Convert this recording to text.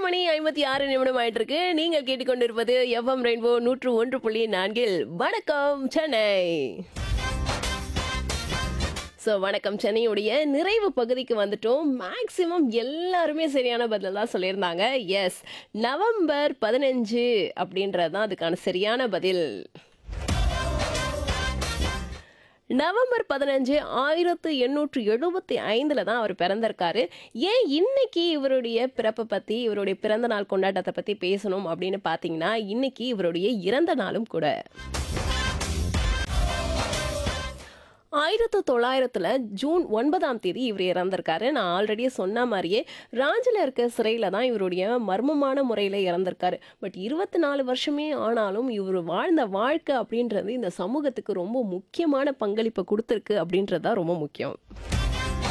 மணி ஐம்பத்தி ஆறு நிமிடம் ஆயிட்டு இருக்கு நீங்கள் கேட்டுக்கொண்டிருப்பது எஃப்எம் ரெயின்போ நூற்று ஒன்று புள்ளி நான்கில் வணக்கம் சென்னை ஸோ வணக்கம் சென்னையுடைய நிறைவு பகுதிக்கு வந்துட்டோம் மேக்சிமம் எல்லாருமே சரியான பதில் தான் சொல்லியிருந்தாங்க எஸ் நவம்பர் பதினஞ்சு அப்படின்றது தான் அதுக்கான சரியான பதில் நவம்பர் பதினஞ்சு ஆயிரத்து எண்ணூற்று எழுபத்தி ஐந்தில் தான் அவர் பிறந்திருக்காரு ஏன் இன்னைக்கு இவருடைய பிறப்பை பற்றி இவருடைய பிறந்த நாள் கொண்டாட்டத்தை பற்றி பேசணும் அப்படின்னு பார்த்தீங்கன்னா இன்னைக்கு இவருடைய இறந்த நாளும் கூட ஆயிரத்து தொள்ளாயிரத்தில் ஜூன் ஒன்பதாம் தேதி இவர் இறந்திருக்காரு நான் ஆல்ரெடியே சொன்ன மாதிரியே ராஞ்சில் இருக்க சிறையில் தான் இவருடைய மர்மமான முறையில் இறந்திருக்காரு பட் இருபத்தி நாலு வருஷமே ஆனாலும் இவர் வாழ்ந்த வாழ்க்கை அப்படின்றது இந்த சமூகத்துக்கு ரொம்ப முக்கியமான பங்களிப்பை கொடுத்துருக்கு அப்படின்றது தான் ரொம்ப முக்கியம்